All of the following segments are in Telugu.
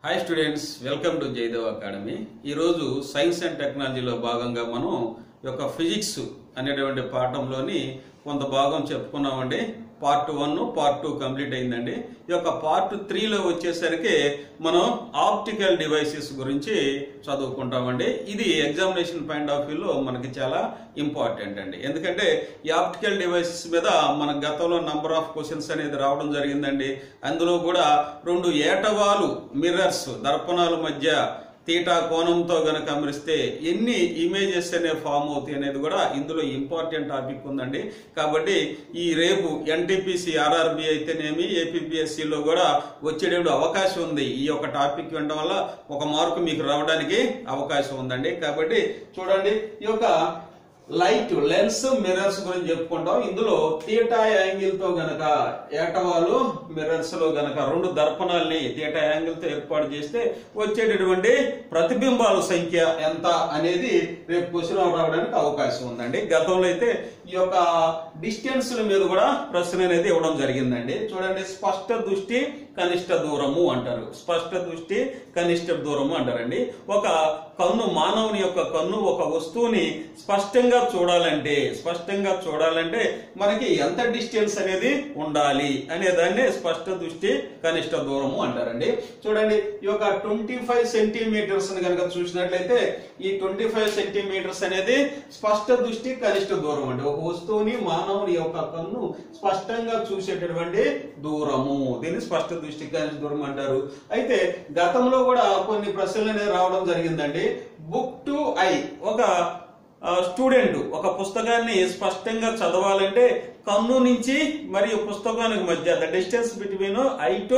hi students welcome to Jayadev academy ఈరోజు సైన్స్ అండ్ టెక్నాలజీలో భాగంగా మనం ఈ యొక్క ఫిజిక్స్ అనేటువంటి పాఠంలోని కొంత భాగం చెప్పుకున్నామండి part one part two complete అయిందండి ఈ యొక్క పార్ట్ త్రీలో వచ్చేసరికి మనం ఆప్టికల్ డివైసెస్ గురించి చదువుకుంటామండి ఇది ఎగ్జామినేషన్ పాయింట్ ఆఫ్ వ్యూలో మనకి చాలా ఇంపార్టెంట్ అండి ఎందుకంటే ఈ ఆప్టికల్ డివైసెస్ మీద మన గతంలో నంబర్ ఆఫ్ క్వశ్చన్స్ అనేది రావడం జరిగిందండి అందులో కూడా రెండు ఏటవాలు మిర్రర్స్ దర్పణాల మధ్య తీటా కోణంతో గనక అమరిస్తే ఎన్ని ఇమేజెస్ అనే ఫామ్ అవుతాయి అనేది కూడా ఇందులో ఇంపార్టెంట్ టాపిక్ ఉందండి కాబట్టి ఈ రేపు ఎన్టీపీసీ ఆర్ఆర్బి అయితేనేమి ఏపీపీఎస్సిలో కూడా వచ్చేటప్పుడు అవకాశం ఉంది ఈ యొక్క టాపిక్ వినడం వల్ల ఒక మార్కు మీకు రావడానికి అవకాశం ఉందండి కాబట్టి చూడండి ఈ యొక్క లైట్ లెన్స్ మిర్రర్స్ గురించి చెప్పుకుంటాం ఇందులో థియేటా యాంగిల్ తో గనక ఏటవాలు మిర్రర్స్ లో గనక రెండు దర్పణాల్ని థియేటా యాంగిల్ తో ఏర్పాటు చేస్తే వచ్చేటటువంటి ప్రతిబింబాల సంఖ్య ఎంత అనేది రేపు క్వశ్చన్ రావడానికి అవకాశం ఉందండి గతంలో అయితే ఈ యొక్క డిస్టెన్స్ మీద కూడా ప్రశ్న అనేది ఇవ్వడం జరిగిందండి చూడండి స్పష్ట దృష్టి కనిష్ట దూరము అంటారు స్పష్ట దృష్టి కనిష్ట దూరము అంటారండి ఒక కన్ను మానవుని యొక్క కన్ను ఒక వస్తువుని స్పష్టంగా చూడాలంటే స్పష్టంగా చూడాలంటే మనకి ఎంత డిస్టెన్స్ అనేది ఉండాలి అనే దాన్ని స్పష్ట దృష్టి కనిష్ట దూరము అంటారండి చూడండి ఈ యొక్క ట్వంటీ ఫైవ్ సెంటీమీటర్స్ కనుక చూసినట్లయితే ఈ ట్వంటీ ఫైవ్ సెంటీమీటర్స్ అనేది స్పష్ట దృష్టి కనిష్ట దూరం అండి ఒక వస్తువుని మానవుని యొక్క కన్ను స్పష్టంగా చూసేటటువంటి దూరము దీన్ని స్పష్ట దృష్టి కనిష్ట దూరం అంటారు అయితే గతంలో కూడా కొన్ని ప్రశ్నలు అనేది రావడం జరిగిందండి బుక్ టు ఐ ఒక స్టూడెంట్ ఒక పుస్తకాన్ని స్పష్టంగా చదవాలంటే కన్ను నుంచి మరియు పుస్తకానికి మధ్య the distance between eye to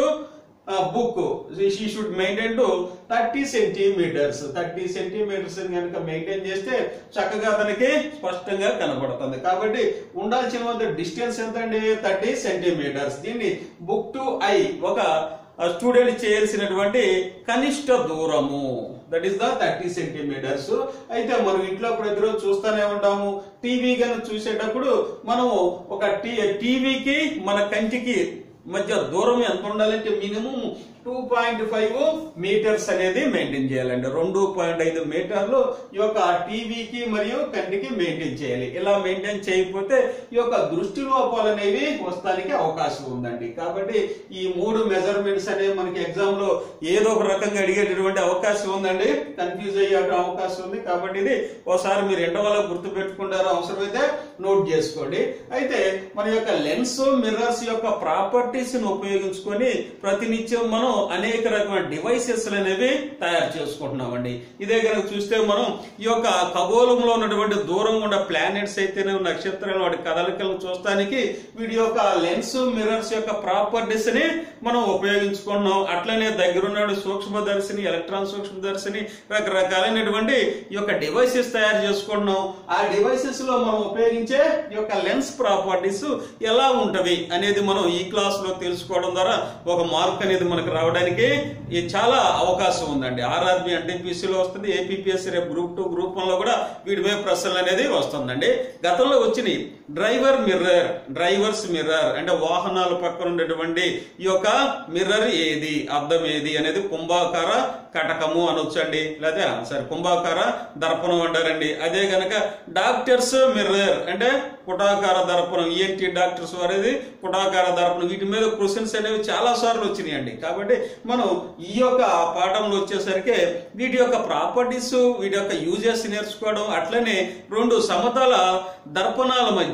book she should maintain to thirty centimetres thirty centimetres కనుక మెయింటైన్ చేస్తే చక్కగా అతనికి స్పష్టంగా కనబడుతుంది కాబట్టి ఉండాల్సిన డిస్టెన్స్ ఎంత అండి థర్టీ సెంటీమీటర్స్ దీన్ని బుక్ టు ఐ ఒక స్టూడెంట్ చేయాల్సినటువంటి కనిష్ట దూరము that is the thirty centimetres అయితే మనం ఇంట్లో ప్రతిరోజు చూస్తూనే ఉంటాము టీవీ కనుక చూసేటప్పుడు మనము ఒక టీవీకి మన కంటికి మధ్య దూరం ఎంత ఉండాలంటే minimum two point five metres అనేది మెయింటైన్ చేయాలండి రెండు పాయింట్ ఐదు మీటర్లు ఈ యొక్క టీవీకి మరియు కంటికి మెయింటైన్ చేయాలి ఇలా మెయింటైన్ చేయకపోతే ఈ యొక్క దృష్టి లోపాలు అనేవి వస్తానికి అవకాశం ఉందండి కాబట్టి ఈ మూడు మెజర్మెంట్స్ అనేవి మనకి ఎగ్జామ్ లో ఏదో ఒక రకంగా అడిగేటటువంటి అవకాశం ఉందండి కన్ఫ్యూజ్ అయ్యే అవకాశం ఉంది కాబట్టి ఇది ఒకసారి మీరు ఎండవల్ల గుర్తు పెట్టుకుంటారు అవసరమైతే నోట్ చేసుకోండి అయితే మన యొక్క లెన్స్ మిర్రర్స్ యొక్క ప్రాపర్టీస్ ని ఉపయోగించుకొని ప్రతినిత్యం మనం అనేక రకమైన డివైసెస్ అనేవి తయారు చేసుకుంటున్నామండి ఇదే కనుక చూస్తే మనం ఈ యొక్క ఖగోళంలో ఉన్నటువంటి దూరంగా ఉన్న ప్లానెట్స్ అయితేనే నక్షత్రాలు వాటి కదలికలను చూస్తానికి వీటి యొక్క లెన్స్ మిర్రర్స్ యొక్క ప్రాపర్టీస్ ని మనం ఉపయోగించుకుంటున్నాం అట్లనే దగ్గరున్న సూక్ష్మదర్శిని ఎలక్ట్రాన్ సూక్ష్మదర్శిని రకరకాలైనటువంటి ఈ యొక్క డివైసెస్ తయారు చేసుకుంటున్నాం ఆ డివైసెస్ లో మనం ఉపయోగించే ఈ యొక్క లెన్స్ ప్రాపర్టీస్ ఎలా ఉంటవి అనేది మనం ఈ క్లాస్ లో తెలుసుకోవడం ద్వారా ఒక మార్క్ అనేది మనకు రావడానికి ఇది చాలా అవకాశం ఉందండి ఆర్ఆర్బి ఎన్టీపీసీ లో వస్తుంది ఏపీపీఎస్సీ రేపు గ్రూప్ టూ గ్రూప్ వన్ లో కూడా వీటి మీద ప్రశ్నలు అనేది వస్తుందండి గతంలో వచ్చినాయి డ్రైవర్ మిర్రర్ డ్రైవర్స్ మిర్రర్ అంటే వాహనాల పక్కన ఉండేటువంటి ఈ యొక్క మిర్రర్ ఏది అద్దం ఏది అనేది కుంభాకార కటకము అనొచ్చండి లేదా సరే కుంభాకార దర్పణం అంటారండి అదే గనక డాక్టర్స్ మిర్రర్ అంటే పుటాకార దర్పణం ఈఎన్టీ డాక్టర్స్ అనేది పుటాకార దర్పణం వీటి మీద క్వశ్చన్స్ అనేవి చాలా సార్లు వచ్చినాయండి కాబట్టి మనం ఈ యొక్క పాఠంలో వచ్చేసరికి వీటి యొక్క ప్రాపర్టీస్ వీటి యొక్క యూజెస్ నేర్చుకోవడం అట్లనే రెండు సమతల దర్పణాల మధ్య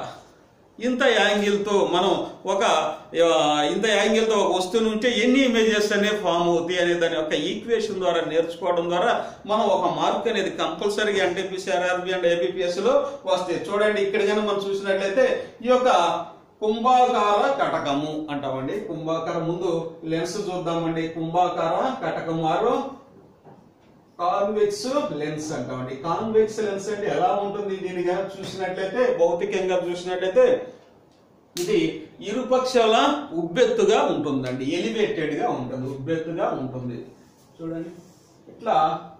ఇంత యాంగిల్ తో మనం ఒక ఇంత యాంగిల్ తో ఒక వస్తువు ఉంటే ఎన్ని ఇమేజెస్ అనేవి ఫామ్ అవుతాయి అనే దాని యొక్క ఈక్వేషన్ ద్వారా నేర్చుకోవడం ద్వారా మనం ఒక మార్క్ అనేది కంపల్సరీగా అంటే పిసిఆర్ఆర్బి అండ్ ఏబిపిఎస్ లో వస్తాయి చూడండి ఇక్కడ కనుక మనం చూసినట్లయితే ఈ యొక్క కుంభాకార కటకము అంటామండి కుంభాకార ముందు లెన్స్ చూద్దామండి కుంభాకార కటకము ఆరు కాన్వెక్స్ లెన్స్ అంటామండి కాన్వెక్స్ లెన్స్ అంటే ఎలా ఉంటుంది దీని కనుక చూసినట్లయితే భౌతికంగా చూసినట్లయితే ఇది ఇరుపక్షాల ఉబ్బెత్తుగా ఉంటుందండి ఎలివేటెడ్ గా ఉంటుంది ఉబ్బెత్తుగా ఉంటుంది చూడండి ఇట్లా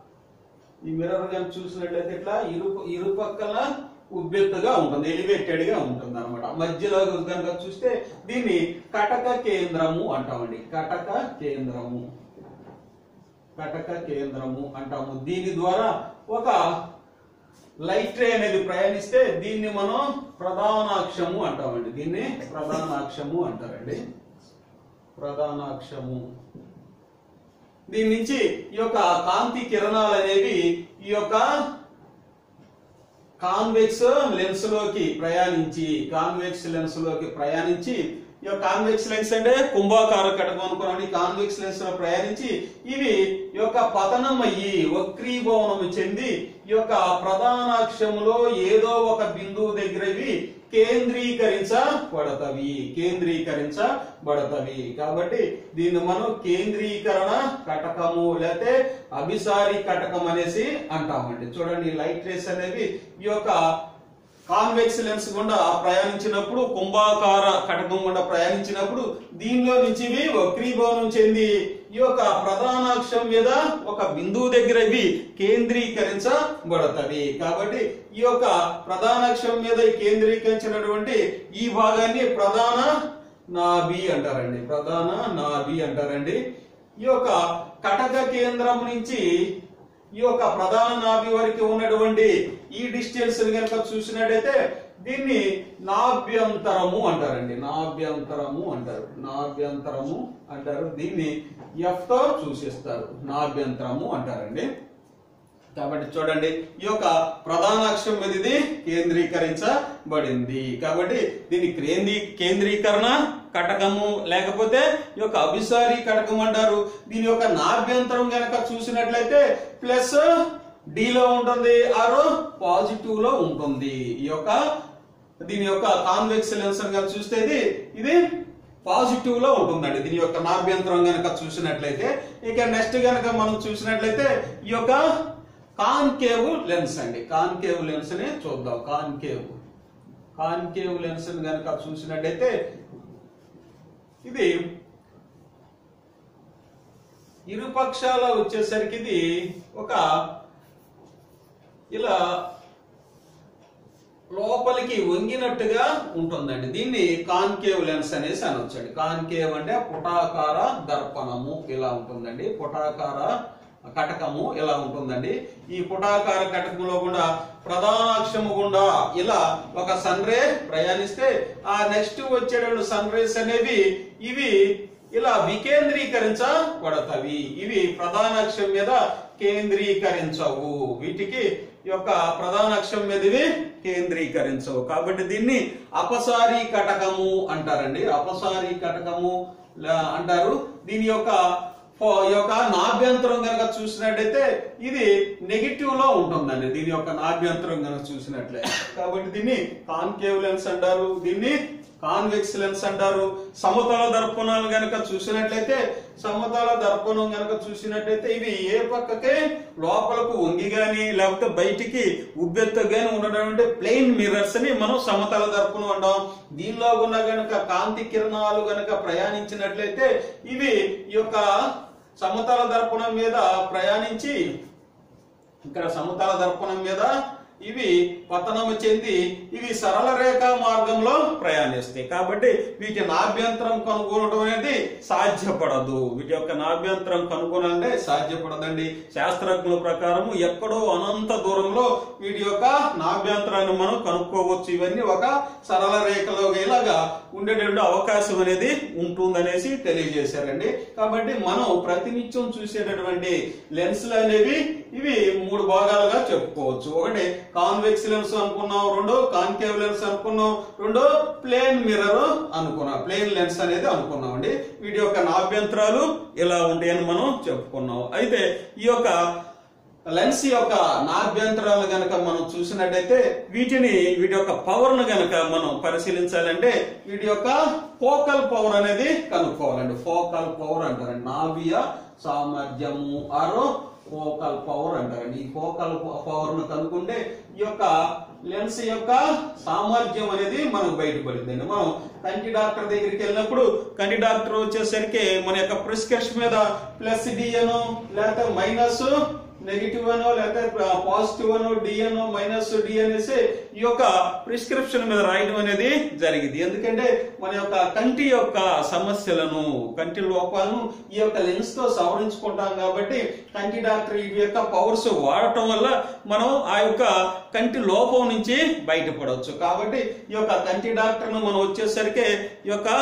ఈ మిర్రర్ కనుక చూసినట్లయితే ఇట్లా ఇరు ఇరుపక్కల ఉబ్బెత్తుగా ఉంటుంది ఎలివేటెడ్ గా ఉంటుంది అనమాట మధ్యలో కనుక చూస్తే దీన్ని కటక కేంద్రము అంటామండి కటక కేంద్రము కటక కేంద్రము అంటాము దీని ద్వారా ఒక లైట్ రే అనేది ప్రయాణిస్తే దీన్ని మనం ప్రధానాక్షము అంటామండి దీన్ని ప్రధానాక్షము అంటారండి ప్రధానాక్షము దీని నుంచి ఈ యొక్క కాంతి కిరణాలు అనేవి ఈ యొక్క కాన్వెక్స్ లెన్స్ లోకి ప్రయాణించి కాన్వెక్స్ లెన్స్ లోకి ప్రయాణించి ఈ యొక్క కాన్వెక్స్ లెన్స్ అంటే కుంభాకార కటకం అనుకున్నాం కాన్వెక్స్ లెన్స్ లో ప్రయాణించి ఇవి ఈ యొక్క పతనం అయ్యి వక్రీభవనం చెంది ఈ యొక్క ప్రధానాక్షములో ఏదో ఒక బిందువు దగ్గర ఇవి కేంద్రీకరించబడతవి కేంద్రీకరించబడతవి కాబట్టి దీన్ని మనం కేంద్రీకరణ కటకము లేకపోతే అభిసారి కటకం అనేసి అంటామండి చూడండి లైట్ రేస్ అనేవి ఈ యొక్క కాన్వెక్స్ లెన్స్ గుండా ప్రయాణించినప్పుడు కుంభాకార కటకం గుండా ప్రయాణించినప్పుడు దీనిలో నుంచి ఇవి వక్రీభవనం చెంది ఈ యొక్క ప్రధానాక్షం మీద ఒక బిందువు దగ్గర ఇవి కేంద్రీకరించబడతవి కాబట్టి ఈ యొక్క ప్రధానాక్షం మీద కేంద్రీకరించినటువంటి ఈ భాగాన్ని ప్రధాన నాభి అంటారండి ప్రధాన నాభి అంటారండి ఈ యొక్క కటక కేంద్రం నుంచి ఈ యొక్క ప్రధాన నాభి వరకు ఉన్నటువంటి ఈ డిస్టెన్స్ కనుక చూసినట్టయితే దీన్ని నాభ్యంతరము అంటారండి నాభ్యంతరము అంటారు నాభ్యంతరము అంటారు దీన్ని ఎఫ్ తో సూచిస్తారు నాభ్యంతరము అంటారండి కాబట్టి చూడండి ఈ యొక్క ప్రధాన అక్షం మీద ఇది కేంద్రీకరించబడింది కాబట్టి దీని కేంద్రీ కేంద్రీకరణ కటకము లేకపోతే ఈ యొక్క అభిసారి కటకం అంటారు దీని యొక్క నాభ్యంతరం గనక చూసినట్లయితే ప్లస్ లో ఉంటుంది ఆరు పాజిటివ్ లో ఉంటుంది ఈ యొక్క దీని యొక్క కాన్వెక్స్ లెన్స్ కనుక చూస్తే ఇది ఇది పాజిటివ్ లో ఉంటుందండి దీని యొక్క నాభ్యంతరం గనక చూసినట్లయితే ఇక నెక్స్ట్ గనక మనం చూసినట్లయితే ఈ యొక్క కాన్కేవ్ లెన్స్ అండి కాన్కేవ్ లెన్స్ ని చూద్దాం కాన్కేవ్ కాన్కేవ్ లెన్స్ గనక చూసినట్టయితే ఇది ఇరుపక్షాల వచ్చేసరికి ఇది ఒక ఇలా లోపలికి వంగినట్టుగా ఉంటుందండి దీన్ని కాన్కేవ్ లెన్స్ అనేసి అనొచ్చండి కాన్కేవ్ అంటే పుటాకార దర్పణము ఇలా ఉంటుందండి పుటాకార కటకము ఇలా ఉంటుందండి ఈ పుటాకార కటకంలో కూడా ప్రధానాక్షము గుండా ఇలా ఒక సన్ రే ప్రయాణిస్తే ఆ నెక్స్ట్ వచ్చేటువంటి సన్ రేస్ అనేవి ఇవి ఇలా వికేంద్రీకరించబడతవి ఇవి ప్రధాన అక్షం మీద కేంద్రీకరించవు వీటికి ఈ యొక్క ప్రధాన అక్షం మీద ఇవి కేంద్రీకరించవు కాబట్టి దీన్ని అపసారి కటకము అంటారండి అపసారి కటకము లా- అంటారు దీని యొక్క ఫో- ఈ యొక్క నాభ్యంతరం కనుక చూసినట్టయితే ఇది నెగిటివ్ లో ఉంటుందండి దీని యొక్క నాభ్యంతరం కనుక చూసినట్లే కాబట్టి దీన్ని కాన్కేవ్ లెన్స్ అంటారు దీన్ని కాన్వెక్స్ లెన్స్ అంటారు సమతల దర్పణాలు గనక చూసినట్లయితే సమతల దర్పణం గనక చూసినట్లయితే ఇవి ఏ పక్కకే లోపలకు వంగి గాని లేకపోతే బయటికి ఉబ్బెత్తు గాని ఉన్నటువంటి ప్లెయిన్ మిర్రర్స్ అని మనం సమతల దర్పణం అంటాం దీనిలో ఉన్న గనక కాంతి కిరణాలు గనక ప్రయాణించినట్లయితే ఇవి ఈ యొక్క సమతల దర్పణం మీద ప్రయాణించి ఇక్కడ సమతల దర్పణం మీద ఇవి పతనము చెంది ఇవి సరళ రేఖ మార్గంలో ప్రయాణిస్తాయి కాబట్టి వీటి నాభ్యంతరం కనుగొనడం అనేది సాధ్యపడదు వీటి యొక్క నాభ్యంతరం కనుగొనాలంటే సాధ్యపడదండి శాస్త్రజ్ఞుల ప్రకారం ఎక్కడో అనంత దూరంలో వీటి యొక్క నాభ్యంతరాన్ని మనం కనుక్కోవచ్చు ఇవన్నీ ఒక సరళ రేఖలో ఇలాగా ఉండేటువంటి అవకాశం అనేది ఉంటుందనేసి తెలియజేశారండి కాబట్టి మనం ప్రతినిత్యం చూసేటటువంటి లెన్స్లు అనేవి ఇవి మూడు భాగాలుగా చెప్పుకోవచ్చు ఒకటి కాన్వెక్స్ లెన్స్ అనుకున్నాం రెండు కాన్కేవ్ లెన్స్ అనుకున్నాం రెండు ప్లేన్ మిర్రర్ అనుకున్నాం ప్లేన్ లెన్స్ అనేది అనుకున్నాం అండి వీటి యొక్క నాభ్యంతరాలు ఇలా ఉంటాయని మనం చెప్పుకున్నాం అయితే ఈ యొక్క లెన్స్ యొక్క నాభ్యంతరాలు గనక మనం చూసినట్టయితే వీటిని వీటి యొక్క పవర్ ను గనక మనం పరిశీలించాలంటే వీటి యొక్క ఫోకల్ పవర్ అనేది కనుక్కోవాలండి ఫోకల్ పవర్ అంటారండి నాభియ సామర్థ్యము ఆరో ఫోకల్ పవర్ అంటారండి ఈ ఫోకల్ పవర్ ను కనుక్కుంటే ఈ యొక్క లెన్స్ యొక్క సామర్థ్యం అనేది మనకు బయటపడిందండి మనం కంటి డాక్టర్ దగ్గరికి వెళ్ళినప్పుడు కంటి డాక్టర్ వచ్చేసరికి మన యొక్క ప్రిస్క్రిప్షన్ మీద ప్లస్ డి అను లేకపోతే మైనస్ నెగిటివ్ అనో లేకపోతే పాజిటివ్ అనో డి అనో మైనస్ డి అనేసి ఈ యొక్క ప్రిస్క్రిప్షన్ మీద రాయడం అనేది జరిగింది ఎందుకంటే మన యొక్క కంటి యొక్క సమస్యలను కంటి లోపాలను ఈ యొక్క లెన్స్ తో సవరించుకుంటాం కాబట్టి కంటి డాక్టర్ ఈ యొక్క పవర్స్ వాడటం వల్ల మనం ఆ యొక్క కంటి లోపం నుంచి బయటపడవచ్చు కాబట్టి ఈ యొక్క కంటి డాక్టర్ ను మనం వచ్చేసరికి ఈ యొక్క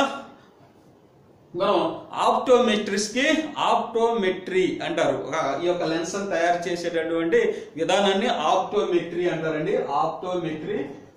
మనం ఆప్టోమెట్రిస్ కి ఆప్టోమెట్రీ అంటారు ఒక- ఈ యొక్క లెన్స్ తయారు చేసేటటువంటి విధానాన్ని ఆప్టోమెట్రీ అంటారండి ఆప్టోమెట్రీ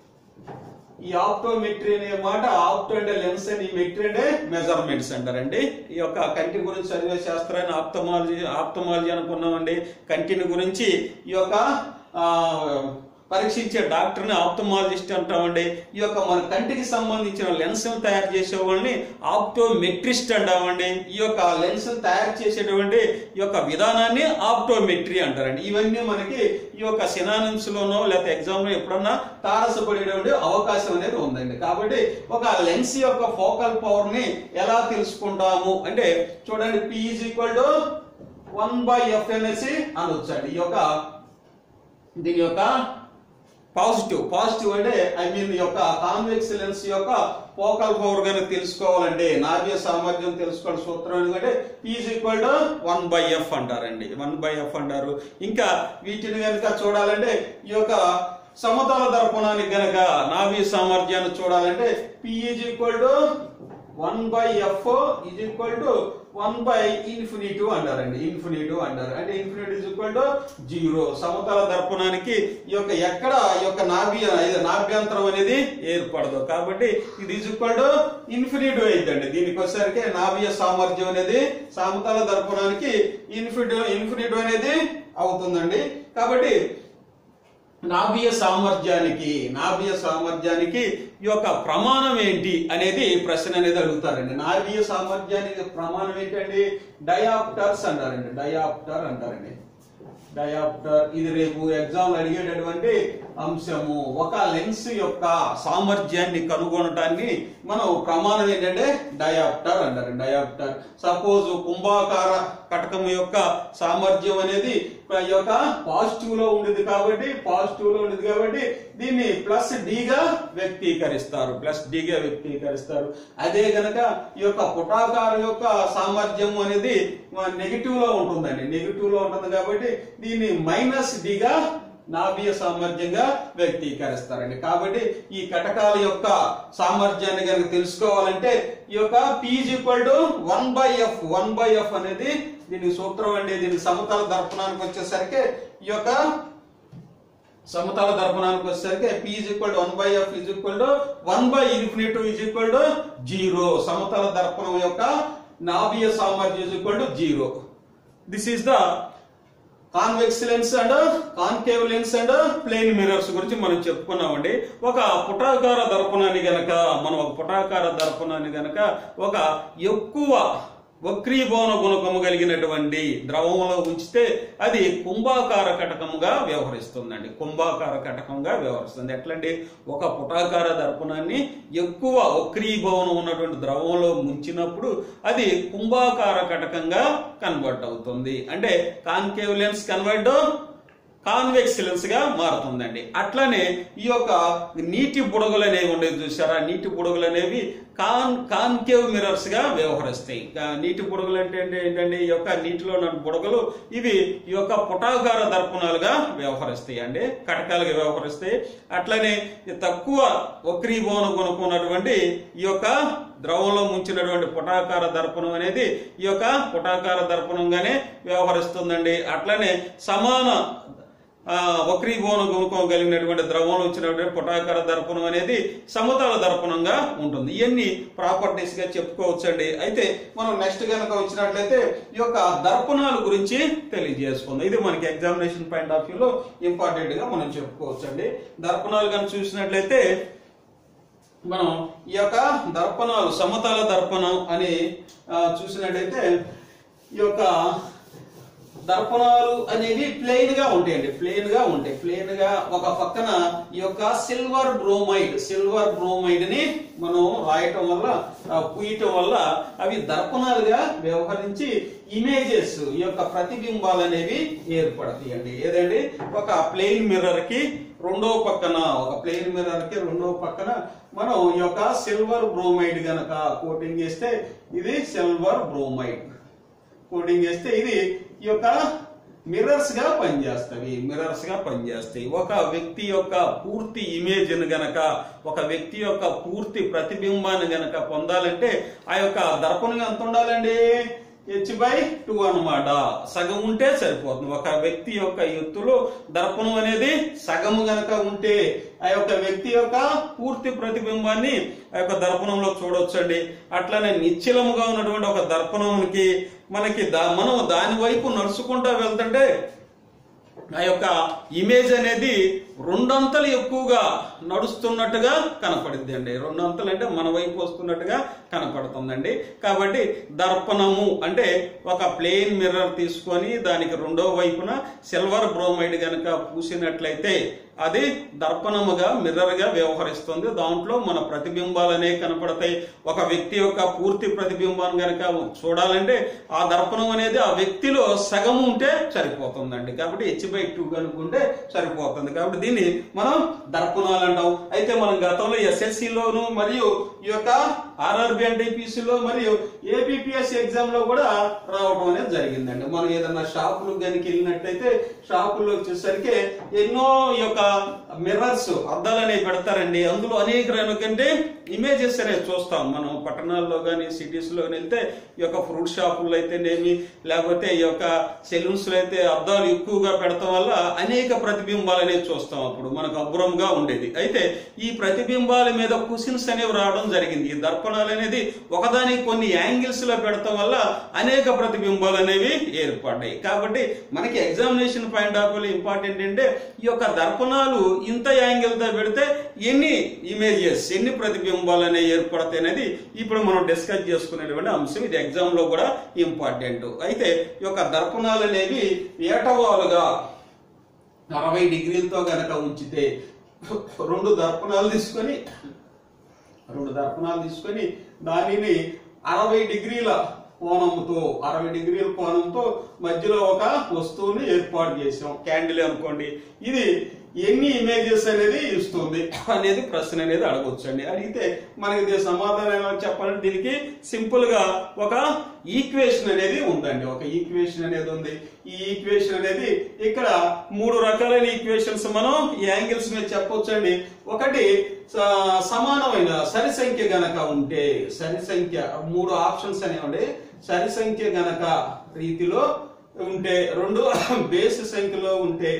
ఈ ఆప్టోమెట్రీ అనే మాట ఆప్టో అంటే లెన్స్ అని మెట్రీ అంటే మెజర్మెంట్స్ అంటారండి ఈ యొక్క కంటి గురించి చదివే శాస్త్రాన్ని ఆప్తమాలజీ ఆప్తమాలజీ అనుకున్నామండి కంటిని గురించి ఈ యొక్క ఆ, పరీక్షించే డాక్టర్ని ఆప్తమాలజిస్ట్ అంటామండి ఈ యొక్క మన కంటికి సంబంధించిన లెన్స్ తయారు చేసే వాళ్ళని ఆప్టోమెట్రిస్ట్ అంటామండి ఈ యొక్క లెన్స్ తయారు చేసేటువంటి ఈ యొక్క విధానాన్ని ఆప్టోమెట్రీ అంటారండి ఇవన్నీ మనకి ఈ యొక్క సినానిమ్స్ లోనో లేకపోతే ఎగ్జామ్ లో ఎప్పుడన్నా తారసపడేటువంటి అవకాశం అనేది ఉందండి కాబట్టి ఒక లెన్స్ యొక్క ఫోకల్ పవర్ ని ఎలా తెలుసుకుంటాము అంటే చూడండి P is equal to one by F అనేసి అనొచ్చండి ఈ యొక్క దీని యొక్క పాజిటివ్ పాజిటివ్ అంటే ఐ మీన్ యొక్క కాన్వెక్స్ లెన్స్ యొక్క ఫోకల్ పవర్ కనుక తెలుసుకోవాలంటే నాభ్య సామర్థ్యం తెలుసుకోవాలి సూత్రం ఎందుకంటే is equal to one by F అంటారండి వన్ బై ఎఫ్ అంటారు ఇంకా వీటిని కనుక చూడాలంటే ఈ యొక్క సమతల దర్పణానికి గనక నాభ్య సామర్థ్యాన్ని చూడాలంటే P is equal to one by F is equal to one by infinitive అంటారండి ఇన్ఫినిటివ్ అంటారు అంటే infinite is equal to zero సమతల దర్పణానికి ఈ యొక్క ఎక్కడ ఈ యొక్క నాభ్య ఇది నాభ్యంతరం అనేది ఏర్పడదు కాబట్టి ఇది ఈజ్ ఈక్వల్ టు ఇన్ఫినిటివ్ అయిద్దండి దీనికి వచ్చేసరికి నాభ్య సామర్థ్యం అనేది సమతల దర్పణానికి ఇన్ఫినిటివ్ ఇన్ఫినిటివ్ అనేది అవుతుందండి కాబట్టి నాభ్య సామర్థ్యానికి నాభ్య సామర్థ్యానికి ఈ యొక్క ప్రమాణం ఏంటి అనేది ప్రశ్న అనేది అడుగుతారండి నాభ్య సామర్థ్యానికి ప్రమాణం ఏంటండి డయాప్టర్స్ అంటారండి డయాప్టర్ అంటారండి డయాప్టర్ ఇది రేపు ఎగ్జామ్ అడిగేటటువంటి అంశము ఒక లెన్స్ యొక్క సామర్థ్యాన్ని కనుగొనటాన్ని మనం ప్రమాణం ఏంటంటే డయాప్టర్ అంటారు డయాప్టర్ సపోజ్ కుంభాకార కటకం యొక్క సామర్థ్యం అనేది ఈ యొక్క పాజిటివ్ లో ఉండేది కాబట్టి పాజిటివ్ లో ఉండేది కాబట్టి దీన్ని ప్లస్ డి గా వ్యక్తీకరిస్తారు ప్లస్ డి గా వ్యక్తీకరిస్తారు అదే గనక ఈ యొక్క పుటాకారం యొక్క సామర్థ్యం అనేది నెగిటివ్ లో ఉంటుందండి నెగిటివ్ లో ఉంటుంది కాబట్టి దీన్ని మైనస్ డి గా నాభీయ సామర్థ్యంగా వ్యక్తీకరిస్తారండి కాబట్టి ఈ కటకాల యొక్క సామర్థ్యాన్ని కనుక తెలుసుకోవాలంటే ఈ యొక్క P is equal to one by F one by F అనేది దీని సూత్రం అండి దీని సమతల దర్పణానికి వచ్చేసరికి ఈ యొక్క సమతల దర్పణానికి వచ్చేసరికి P is equal to one by F is equal to one by infinitive is equal to zero సమతల దర్పణం యొక్క నాభీయ సామర్థ్యం is equal to zero this is the convex lens and concave lens and plane mirrors గురించి మనం చెప్పుకున్నామండి ఒక పుటాకార దర్పణాన్ని గనక మనం ఒక పుటాకార దర్పణాన్ని గనక ఒక ఎక్కువ వక్రీభవన గుణకము కలిగినటువంటి ద్రవంలో ఉంచితే అది కుంభాకార కటకముగా వ్యవహరిస్తుందండి కుంభాకార కటకంగా వ్యవహరిస్తుంది ఎట్లండి ఒక పుటాకార దర్పణాన్ని ఎక్కువ వక్రీభవనం ఉన్నటువంటి ద్రవంలో ముంచినప్పుడు అది కుంభాకార కటకంగా కన్వర్ట్ అవుతుంది అంటే concave lens convert convex lens గా మారుతుందండి అట్లనే ఈ యొక్క నీటి బుడగలు అనేవి ఉండేవి చూసారా నీటి బుడగలు అనేవి కాన్ కాన్కేవ్ మిరర్స్ గా వ్యవహరిస్తాయి ఆ నీటి బుడగలు అంటే ఏంటి- ఏంటండి ఈ యొక్క నీటిలో ఉన్న బుడగలు ఇవి ఈ యొక్క పుటాకార దర్పణాలుగా వ్యవహరిస్తాయి అండి కటకాలుగా వ్యవహరిస్తాయి అట్లనే ఈ తక్కువ వక్రీభవన గుణకం ఉన్నటువంటి ఈ యొక్క ద్రవంలో ముంచినటువంటి పుటాకార దర్పణం అనేది ఈ యొక్క పుటాకార దర్పణంగానే వ్యవహరిస్తుందండి అట్లనే సమాన ఆ, వక్రీభవన గుణకం కలిగినటువంటి ద్రవంలో వచ్చినటువంటి పుటాకార దర్పణం అనేది సమతల దర్పణంగా ఉంటుంది ఇవన్నీ ప్రాపర్టీస్ గా చెప్పుకోవచ్చండి అయితే మనం నెక్స్ట్ కనుక వచ్చినట్లయితే ఈ యొక్క దర్పణాల గురించి తెలియజేసుకుందాం ఇది మనకి ఎగ్జామినేషన్ పాయింట్ ఆఫ్ వ్యూలో ఇంపార్టెంట్ గా మనం చెప్పుకోవచ్చండి దర్పణాలు కనుక చూసినట్లయితే మనం ఈ యొక్క దర్పణాలు సమతల దర్పణం అని ఆ, చూసినట్టయితే ఈ యొక్క దర్పణాలు అనేవి ప్లెయిన్ గా ఉంటాయండి ప్లెయిన్ గా ఉంటాయి ప్లెయిన్ గా ఒక పక్కన ఈ యొక్క సిల్వర్ బ్రోమైడ్ సిల్వర్ బ్రోమైడ్ ని మనం రాయటం వల్ల ఆ, పూయటం వల్ల అవి దర్పణాలుగా వ్యవహరించి ఇమేజెస్ ఈ యొక్క ప్రతిబింబాలు అనేవి ఏర్పడతాయండి ఏదండి ఒక ప్లెయిన్ మిర్రర్ కి రెండో పక్కన ఒక ప్లెయిన్ మిర్రర్ కి రెండో పక్కన మనం ఈ యొక్క సిల్వర్ బ్రోమైడ్ గనక కోటింగ్ చేస్తే ఇది సిల్వర్ బ్రోమైడ్ కోటింగ్ చేస్తే ఇది ఈ యొక్క మిర్రర్స్ గా పనిచేస్తవి మిర్రర్స్ గా పనిచేస్తాయి ఒక వ్యక్తి యొక్క పూర్తి ఇమేజ్ గనక ఒక వ్యక్తి యొక్క పూర్తి ప్రతిబింబాన్ని గనక పొందాలంటే ఆ యొక్క దర్పణం ఎంత ఉండాలండి హెచ్ బై టూ అనమాట సగం ఉంటే సరిపోతుంది ఒక వ్యక్తి యొక్క ఎత్తులో దర్పణం అనేది సగము గనక ఉంటే ఆ యొక్క వ్యక్తి యొక్క పూర్తి ప్రతిబింబాన్ని ఆ యొక్క దర్పణంలో చూడొచ్చండి అట్లానే నిశ్చలముగా ఉన్నటువంటి ఒక దర్పణంకి మనకి దా మనం దాని వైపు నడుచుకుంటా వెళ్తుంటే ఆ యొక్క ఇమేజ్ అనేది రెండంతలు ఎక్కువగా నడుస్తున్నట్టుగా కనపడుద్ది అండి రెండంతలు అంటే మన వైపు వస్తున్నట్టుగా కనపడుతుందండి కాబట్టి దర్పణము అంటే ఒక ప్లెయిన్ మిర్రర్ తీసుకొని దానికి రెండో వైపున సిల్వర్ బ్రోమైడ్ గనక పూసినట్లయితే అది దర్పణముగా మిర్రర్ గా వ్యవహరిస్తుంది దాంట్లో మన ప్రతిబింబాలు అనేవి కనపడతాయి ఒక వ్యక్తి యొక్క పూర్తి ప్రతిబింబాన్ని గనక చూడాలంటే ఆ దర్పణం అనేది ఆ వ్యక్తిలో సగం ఉంటే సరిపోతుందండి కాబట్టి హెచ్ బై టూ కనుక్కుంటే సరిపోతుంది కాబట్టి దీన్ని మనం దర్పణాలు అంటాం అయితే మనం గతంలో SSC లోను మరియు ఈ యొక్క ఆర్ఆర్బి అండ్ లో మరియు ఏబిపిఎస్ ఎగ్జామ్ లో కూడా రావడం అనేది జరిగిందండి మనం ఏదన్నా షాపులకు కనుక వెళ్ళినట్టయితే షాపుల్లో వచ్చేసరికి ఎన్నో ఈ యొక్క మిర్రర్స్ అద్దాలు అనేవి పెడతారండి అందులో అనేక రకాలంటే ఇమేజెస్ అనేవి చూస్తాం మనం పట్టణాల్లో కానీ సిటీస్ లో వెళ్తే ఈ యొక్క ఫ్రూట్ షాపుల్లో అయితేనేమి లేకపోతే ఈ యొక్క సెలూన్స్ లో అయితే అద్దాలు ఎక్కువగా పెడతాం వల్ల అనేక ప్రతిబింబాలు అనేవి చూస్తాం అప్పుడు మనకు అబ్బురంగా ఉండేది అయితే ఈ ప్రతిబింబాల మీద కుషన్స్ అనేవి రావడం జరిగింది ఈ దర్పణాలు అనేది ఒకదానికి కొన్ని యాంగిల్స్ లో పెడతాం వల్ల అనేక ప్రతిబింబాలు అనేవి ఏర్పడ్డాయి కాబట్టి మనకి examination point of view important అంటే ఈ యొక్క దర్పణాలు ఇంత యాంగిల్ తో పెడితే ఎన్ని ఇమేజెస్ ఎన్ని ప్రతిబింబాలు అనేవి ఏర్పడతాయి అనేది ఇప్పుడు మనం డిస్కస్ చేసుకునేటువంటి అంశం ఇది ఎగ్జామ్ లో కూడా ఇంపార్టెంట్ అయితే ఈ యొక్క దర్పణాలు అనేవి ఏటవాలుగా అరవై డిగ్రీలతో గనక ఉంచితే రెండు దర్పణాలు తీసుకొని రెండు దర్పణాలు తీసుకొని దానిని అరవై డిగ్రీల కోణంతో అరవై డిగ్రీల కోణంతో మధ్యలో ఒక వస్తువుని ఏర్పాటు చేసాం క్యాండిల్ అనుకోండి ఇది ఎన్ని ఇమేజెస్ అనేది ఇస్తుంది అనేది ప్రశ్న అనేది అడగొచ్చు అండి అడిగితే మనకి దీని సమాధానం ఏమో చెప్పాలంటే దీనికి సింపుల్ గా ఒక ఈక్వేషన్ అనేది ఉందండి ఒక ఈక్వేషన్ అనేది ఉంది ఈ ఈక్వేషన్ అనేది ఇక్కడ మూడు రకాలైన ఈక్వేషన్స్ మనం ఈ యాంగిల్స్ మీద చెప్పొచ్చండి ఒకటి స- సమానమైన సరి సంఖ్య గనక ఉంటే సరి సంఖ్య మూడు ఆప్షన్స్ అనేవండి సరి సంఖ్య గనక రీతిలో ఉంటే రెండు బేస్ సంఖ్యలో ఉంటే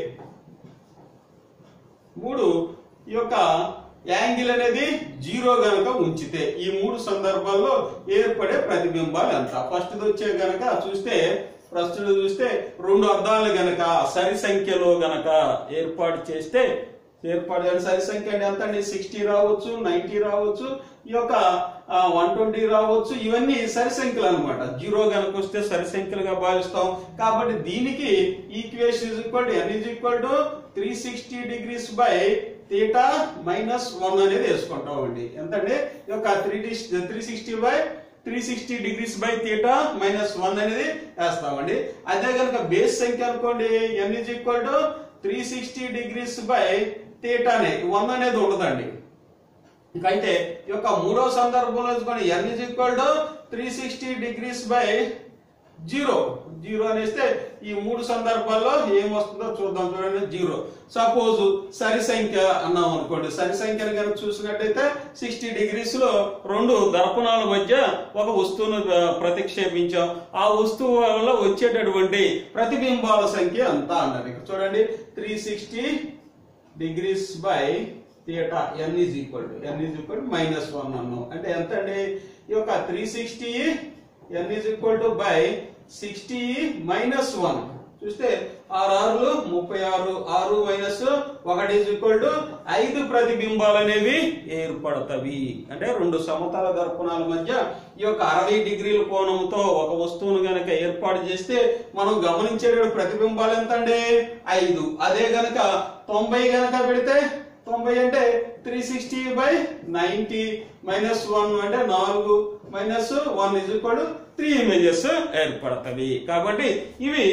మూడు ఈ యొక్క యాంగిల్ అనేది జీరో గనక ఉంచితే ఈ మూడు సందర్భాల్లో ఏర్పడే ప్రతిబింబాలు ఎంత ఫస్ట్ వచ్చే గనక చూస్తే ఫస్ట్ చూస్తే రెండు అద్దాలు గనక సరి సంఖ్యలో గనక ఏర్పాటు చేస్తే ఏర్పాటు చేసిన సరి సంఖ్య అంటే ఎంత అండి సిక్స్టీ రావచ్చు నైన్టీ రావచ్చు ఈ యొక్క వన్ ట్వంటీ రావచ్చు ఇవన్నీ సరి సంఖ్యలు అనమాట జీరో కనుక వస్తే సరి సంఖ్యలుగా భావిస్తాం కాబట్టి దీనికి equation is equal to N is equal to three sixty degrees by theta minus one అనేది వేసుకుంటాం అండి ఎంతండి ఈ యొక్క three three sixty by three sixty degrees by theta minus one అనేది వేస్తామండి అదే కనుక బేస్ సంఖ్య అనుకోండి N is equal to three sixty degrees by థీటానే వన్ అనేది ఉండదండి ఇంకైతే ఈ యొక్క మూడో సందర్భంలో చూసుకోండి N is equal to three sixty degrees by zero zero అనేస్తే ఈ మూడు సందర్భాల్లో ఏం వస్తుందో చూద్దాం చూడండి జీరో సపోజ్ సరి సంఖ్య అన్నాం అనుకోండి సరి సంఖ్యను కనుక చూసినట్టయితే సిక్స్టీ డిగ్రీస్ లో రెండు దర్పణాల మధ్య ఒక వస్తువును ఆ, ప్రతిక్షేపించాం ఆ వస్తువు వల్ల వచ్చేటటువంటి ప్రతిబింబాల సంఖ్య ఎంత అన్నది ఇక్కడ చూడండి three sixty degrees by theta n is equal to n is equal to minus one అన్నాం అంటే ఎంత అండి ఈ యొక్క three sixty n is equal to by sixty minus one చూస్తే ఆరు ఆరులు ముప్పై ఆరు ఆరు మైనస్ ఒకటి ఈజ్ ఈక్వల్ టు ఐదు ప్రతిబింబాలు అనేవి ఏర్పడతవి అంటే రెండు సమతల దర్పణాల మధ్య ఈ యొక్క అరవై డిగ్రీల కోణంతో ఒక వస్తువును గనక ఏర్పాటు చేస్తే మనం గమనించే ప్రతిబింబాలు ఎంత అండి ఐదు అదే గనక తొంభై గనక పెడితే తొంభై అంటే three sixty by ninety minus one అంటే నాలుగు minus one is equal three images ఏర్పడతవి కాబట్టి ఇవి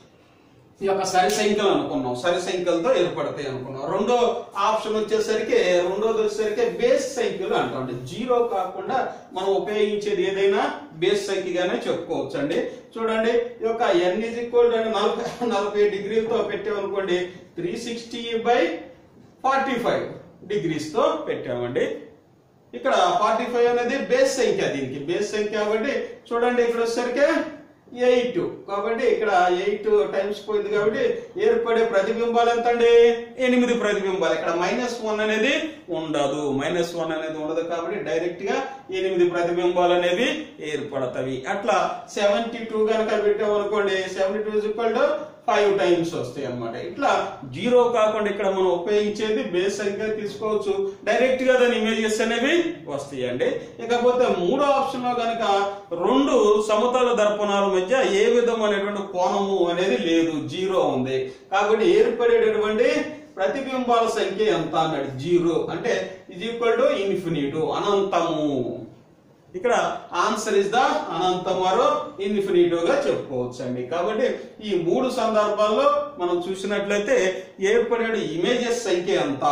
ఈ యొక్క సరి సంఖ్యలు అనుకున్నాం సరి సంఖ్యలతో ఏర్పడతాయి అనుకున్నాం రెండో ఆప్షన్ వచ్చేసరికి రెండోది వచ్చేసరికి బేస్ సంఖ్యలు అంటాం అంటే జీరో కాకుండా మనం ఉపయోగించేది ఏదైనా బేస్ సంఖ్యగానే చెప్పుకోవచ్చు అండి చూడండి ఈ యొక్క ఎన్ ఇజ్ ఈక్వల్ అంటే నలభై నలభై డిగ్రీలతో పెట్టామనుకోండి three sixty by forty five degrees తో పెట్టామండి ఇక్కడ ఫార్టీ ఫైవ్ అనేది బేస్ సంఖ్య దీనికి బేస్ సంఖ్య కాబట్టి చూడండి ఇక్కడ వచ్చేసరికి ఎయిట్ కాబట్టి ఇక్కడ ఎయిట్ టైమ్స్ పోయింది కాబట్టి ఏర్పడే ప్రతిబింబాలు ఎంత అండి ఎనిమిది ప్రతిబింబాలు ఇక్కడ మైనస్ వన్ అనేది ఉండదు మైనస్ వన్ అనేది ఉండదు కాబట్టి డైరెక్ట్ గా ఎనిమిది ప్రతిబింబాలు అనేవి ఏర్పడతవి అట్లా సెవెంటీ టూ కనుక పెట్టామనుకోండి seventy two equal to five times వస్తాయి అన్నమాట ఇట్లా జీరో కాకుండా ఇక్కడ మనం ఉపయోగించేది బేస్ సంఖ్య తీసుకోవచ్చు డైరెక్ట్ గా దాని ఇమేజెస్ అనేవి వస్తాయండి ఇకపోతే మూడో ఆప్షన్ లో కనుక రెండు సమతల దర్పణాల మధ్య ఏ విధమైనటువంటి కోణము అనేది లేదు జీరో ఉంది కాబట్టి ఏర్పడేటటువంటి ప్రతిబింబాల సంఖ్య ఎంత అన్నాడు జీరో అంటే ఇది ఈక్వల్ టు ఇన్ఫినిట్ అనంతము ఇక్కడ ఆన్సర్ ఇస్ ద అనంతం వారు ఇన్ఫినిటివ్ గా చెప్పుకోవచ్చు అండి కాబట్టి ఈ మూడు సందర్భాల్లో మనం చూసినట్లయితే ఏర్పడే ఇమేజెస్ సంఖ్య ఎంత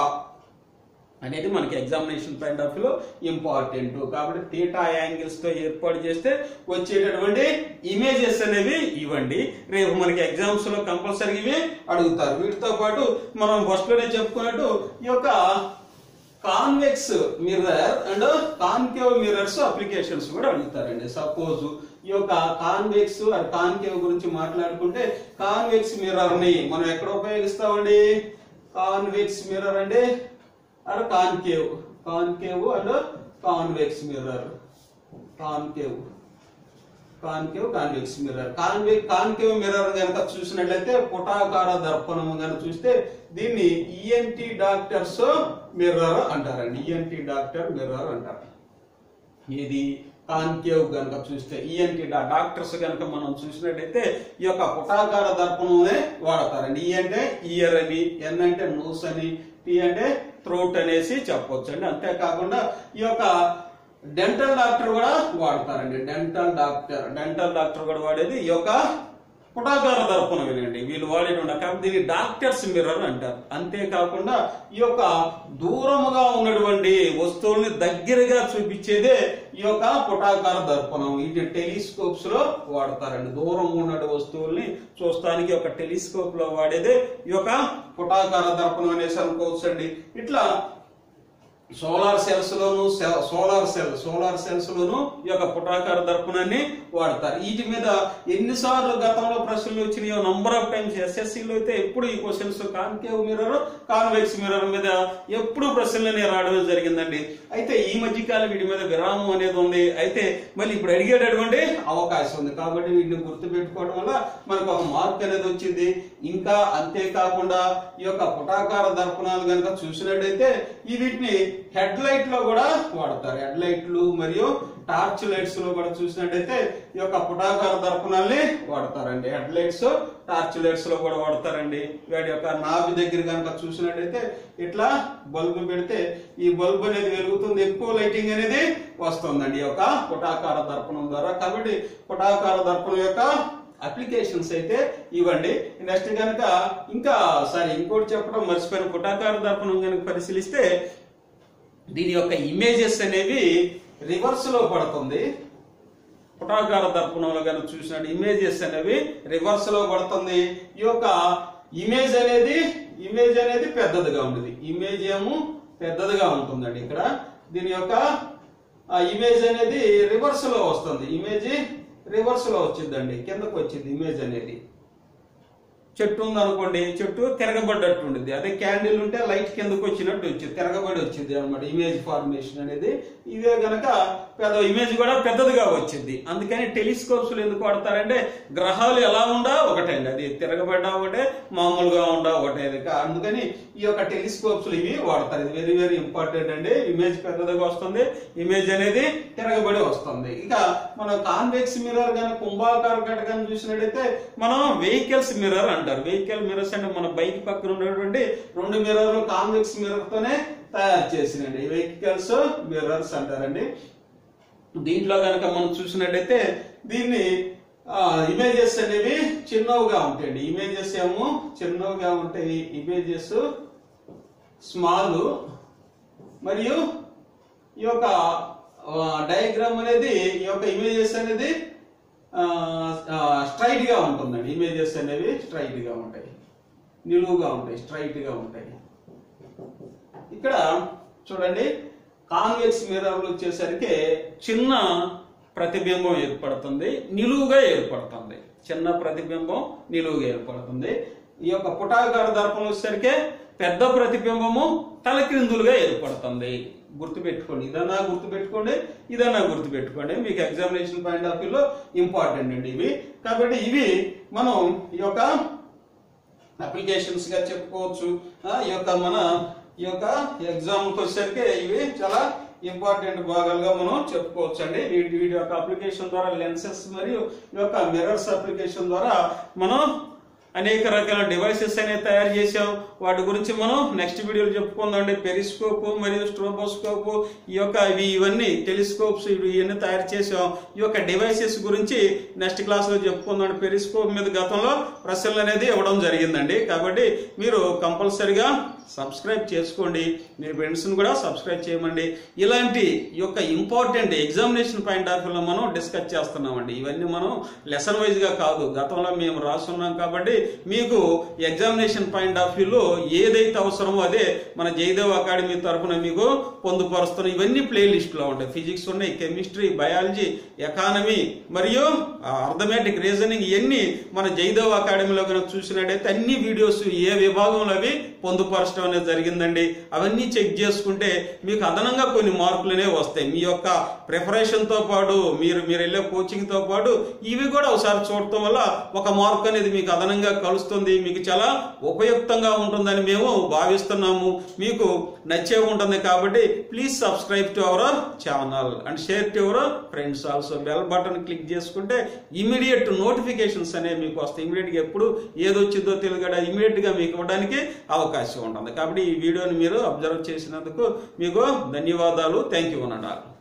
అనేది మనకి ఎగ్జామినేషన్ పాయింట్ ఆఫ్ లో ఇంపార్టెంట్ కాబట్టి థీటా యాంగిల్స్ తో ఏర్పాటు చేస్తే వచ్చేటటువంటి ఇమేజెస్ అనేవి ఇవ్వండి రేపు మనకి ఎగ్జామ్స్ లో కంపల్సరీ ఇవి అడుగుతారు వీటితో పాటు మనం ఫస్ట్ లోనే చెప్పుకున్నట్టు ఈ యొక్క convex mirror and concave mirrors applications కూడా అడుగుతారండి సపోజ్ ఈ యొక్క కాన్వెక్స్ అండ్ కాన్కేవ్ గురించి మాట్లాడుకుంటే కాన్వెక్స్ మిర్రర్ ని మనం ఎక్కడ ఉపయోగిస్తామండి కాన్వెక్స్ మిర్రర్ అంటే and concave concave and convex mirror concave concave convex mirror convex concave mirror కనుక చూసినట్లయితే పుటాకార దర్పణం కనుక చూస్తే దీన్ని ఈఎన్టి డాక్టర్స్ మిర్రర్ అంటారండి ఈఎన్టి డాక్టర్ మిర్రర్ అంటారు ఇది కాన్కేవ్ గనుక చూస్తే ఈఎన్టి డాక్టర్స్ గనుక మనం చూసినట్టయితే ఈ యొక్క పుటాకార దర్పణమే వాడతారండి ఈ అంటే ఇయర్ అని ఎన్ అంటే నోస్ అని టీ అంటే థ్రోట్ అనేసి చెప్పొచ్చు అండి అంతేకాకుండా ఈ యొక్క డెంటల్ డాక్టర్ కూడా వాడతారండి డెంటల్ డాక్టర్ డెంటల్ డాక్టర్ కూడా వాడేది ఈ యొక్క పుటాకార దర్పణం వినండి వీళ్ళు వాడేటువంటి కాబట్టి దీన్ని డాక్టర్స్ మిర్రర్ అంటారు అంతేకాకుండా ఈ యొక్క దూరముగా ఉన్నటువంటి వస్తువుల్ని దగ్గరగా చూపించేదే ఈ యొక్క పుటాకార దర్పణం ఇది టెలిస్కోప్స్ లో వాడతారండి దూరం ఉన్న వస్తువుల్ని చూస్తానికి ఒక టెలిస్కోప్ లో వాడేదే ఈ యొక్క పుటాకార దర్పణం అనేసి అనుకోవచ్చు అండి ఇట్లా సోలార్ సెల్స్ లోను సోలార్ సెల్ సోలార్ సెల్స్ లోను ఈ యొక్క పుటాకార దర్పణాన్ని వాడతారు వీటి మీద ఎన్నిసార్లు గతంలో ప్రశ్నలు వచ్చినాయో నంబర్ ఆఫ్ టైమ్స్ ఎస్ఎస్సి లో అయితే ఎప్పుడు ఈ questions concave mirror convex mirror మీద ఎప్పుడు ప్రశ్నలు అనేవి రావడం జరిగిందండి అయితే ఈ మధ్య కాలం వీటి మీద విరామం అనేది ఉంది అయితే మళ్ళీ ఇప్పుడు అడిగేటటువంటి అవకాశం ఉంది కాబట్టి వీటిని గుర్తు పెట్టుకోవడం వల్ల మనకు ఒక మార్క్ అనేది వచ్చింది ఇంకా అంతేకాకుండా ఈ యొక్క పుటాకార దర్పణాలు కనుక చూసినట్టయితే ఈ వీటిని హెడ్ లైట్ లో కూడా వాడతారు హెడ్ లైట్లు మరియు టార్చ్ లైట్స్ లో కూడా చూసినట్టయితే ఈ యొక్క పుటాకార దర్పణాల్ని వాడతారండి హెడ్ లైట్స్ టార్చ్ లైట్స్ లో కూడా వాడతారండి వాటి యొక్క నాభి దగ్గర కనుక చూసినట్టయితే ఇట్లా బల్బు పెడితే ఈ బల్బు అనేది వెలుగుతుంది ఎక్కువ లైటింగ్ అనేది వస్తుందండి ఈ యొక్క పుటాకార దర్పణం ద్వారా కాబట్టి పుటాకార దర్పణం యొక్క అప్లికేషన్స్ అయితే ఇవ్వండి నెక్స్ట్ కనుక ఇంకా సారీ ఇంకోటి చెప్పడం మర్చిపోయిన పుటాకార దర్పణం కనుక పరిశీలిస్తే దీని యొక్క ఇమేజెస్ అనేవి రివర్స్ లో పడుతుంది పుటాకార దర్పణంలో కనుక చూసినట్టు ఇమేజెస్ అనేవి రివర్స్ లో పడుతుంది ఈ యొక్క ఇమేజ్ అనేది ఇమేజ్ అనేది పెద్దదిగా ఉంటుంది ఇమేజ్ ఏమో పెద్దదిగా ఉంటుందండి ఇక్కడ దీని యొక్క ఇమేజ్ అనేది రివర్స్ లో వస్తుంది ఇమేజ్ రివర్స్ లో వచ్చిందండి కిందకు వచ్చింది ఇమేజ్ అనేది చెట్టు ఉంది అనుకోండి చెట్టు తిరగబడ్డట్టు ఉండేది అదే క్యాండిల్ ఉంటే లైట్ కిందకు వచ్చినట్టు వచ్చింది తిరగబడి వచ్చింది అనమాట ఇమేజ్ ఫార్మేషన్ అనేది ఇదే గనక పెద్ద ఇమేజ్ కూడా పెద్దదిగా వచ్చింది అందుకని టెలిస్కోప్స్ ఎందుకు వాడతారంటే గ్రహాలు ఎలా ఉండా ఒకటే అండి అది తిరగబడ్డా ఒకటే మామూలుగా ఉండా ఒకటే అది కా- అందుకని ఈ యొక్క టెలిస్కోప్స్ ఇవి వాడతారు ఇది వెరీ వెరీ ఇంపార్టెంట్ అండి ఇమేజ్ పెద్దదిగా వస్తుంది ఇమేజ్ అనేది తిరగబడి వస్తుంది ఇక మనం కాన్వెక్స్ మిర్రర్ కానీ కుంభాకార ఘటకం చూసినట్టయితే మనం వెహికల్స్ మిర్రర్ అంటారు వెహికల్ మిర్రర్స్ అంటే మన బైక్ పక్కన ఉన్నటువంటి రెండు మిర్రర్లు కాన్వెక్స్ మిర్రర్ తోనే తయారు చేసినండి వెహికల్స్ మిర్రర్స్ అంటారండి దీంట్లో కనుక మనం చూసినట్టయితే దీన్ని ఇమేజెస్ అనేవి చిన్నవిగా ఉంటాయండి ఇమేజెస్ ఏమో చిన్నవిగా ఉంటాయి ఇమేజెస్ స్మాల్ మరియు ఈ యొక్క డయాగ్రామ్ అనేది ఈ యొక్క ఇమేజెస్ అనేది స్ట్రైట్ గా ఉంటుందండి ఇమేజెస్ అనేవి స్ట్రైట్ గా ఉంటాయి నిలువుగా ఉంటాయి స్ట్రైట్ గా ఉంటాయి ఇక్కడ చూడండి కాన్వెక్స్ మిర్రర్ వచ్చేసరికి చిన్న ప్రతిబింబం ఏర్పడుతుంది నిలువుగా ఏర్పడుతుంది చిన్న ప్రతిబింబం నిలువుగా ఏర్పడుతుంది ఈ యొక్క పుటాకార దర్పణం వచ్చేసరికి పెద్ద ప్రతిబింబము తలక్రిందులుగా ఏర్పడుతుంది గుర్తుపెట్టుకోండి ఇదన్నా గుర్తుపెట్టుకోండి ఇదన్నా గుర్తుపెట్టుకోండి మీకు ఎగ్జామినేషన్ పాయింట్ ఆఫ్ వ్యూలో ఇంపార్టెంట్ అండి ఇవి కాబట్టి ఇవి మనం ఈ యొక్క అప్లికేషన్స్ గా చెప్పుకోవచ్చు ఆ, ఈ యొక్క మన ఈ యొక్క ఎగ్జామ్ వచ్చేసరికి ఇవి చాలా ఇంపార్టెంట్ భాగాలుగా మనం చెప్పుకోవచ్చు అండి వీటి వీటి యొక్క అప్లికేషన్ ద్వారా లెన్సెస్ మరియు ఈ యొక్క మిర్రర్స్ అప్లికేషన్ ద్వారా మనం అనేక రకాల డివైసెస్ అనేవి తయారు చేసాం వాటి గురించి మనం నెక్స్ట్ వీడియోలో చెప్పుకుందాం అండి పెరిస్కోప్ మరియు స్ట్రోబోస్కోప్ ఈ యొక్క ఇవి ఇవన్నీ టెలిస్కోప్స్ ఇవి ఇవన్నీ తయారు చేసాం ఈ యొక్క డివైసెస్ గురించి నెక్స్ట్ క్లాస్ లో చెప్పుకుందాం పెరిస్కోప్ మీద గతంలో ప్రశ్నలు అనేది ఇవ్వడం జరిగిందండి కాబట్టి మీరు కంపల్సరిగా సబ్స్క్రైబ్ చేసుకోండి మీ ఫ్రెండ్స్ కూడా సబ్స్క్రైబ్ చేయమండి ఇలాంటి ఈ యొక్క ఇంపార్టెంట్ ఎగ్జామినేషన్ పాయింట్ ఆఫ్ వ్యూలో మనం డిస్కస్ చేస్తున్నామండి ఇవన్నీ మనం లెసన్ వైజ్ గా కాదు గతంలో మేము రాస్తున్నాం కాబట్టి మీకు ఎగ్జామినేషన్ పాయింట్ ఆఫ్ వ్యూలో ఏదైతే అవసరమో అదే మన జయదేవ్ అకాడమీ తరఫున మీకు పొందుపరుస్తున్నాం ఇవన్నీ ప్లే లిస్ట్ లో ఉంటాయి ఫిజిక్స్ ఉన్నాయి కెమిస్ట్రీ బయాలజీ ఎకానమీ మరియు అర్థమెటిక్ రీజనింగ్ ఇవన్నీ మన జయదేవ్ అకాడమీలో కనుక చూసినట్టయితే అన్ని వీడియోస్ ఏ విభాగంలో అవి పొందుపరచడం అనేది జరిగిందండి అవన్నీ చెక్ చేసుకుంటే మీకు అదనంగా కొన్ని మార్కులు అనేవి వస్తాయి మీ యొక్క ప్రిపరేషన్ తో పాటు మీరు మీరు వెళ్ళే కోచింగ్ తో పాటు ఇవి కూడా ఒకసారి చూడటం వల్ల ఒక మార్క్ అనేది మీకు అదనంగా కలుస్తుంది మీకు చాలా ఉపయుక్తంగా ఉంటుందని మేము భావిస్తున్నాము మీకు నచ్చే ఉంటుంది కాబట్టి please subscribe to our channel and share to our friends also bell button click చేసుకుంటే ఇమీడియట్ నోటిఫికేషన్స్ అనేవి మీకు వస్తాయి ఇమీడియట్ గా ఎప్పుడు ఏది వచ్చిందో తెలియక ఇమీడియట్ గా మీకు ఇవ్వడానికి అవకాశం ఉంటుంది కాబట్టి ఈ వీడియోని మీరు అబ్జర్వ్ చేసినందుకు మీకు ధన్యవాదాలు థ్యాంక్ యూ అన్నాడు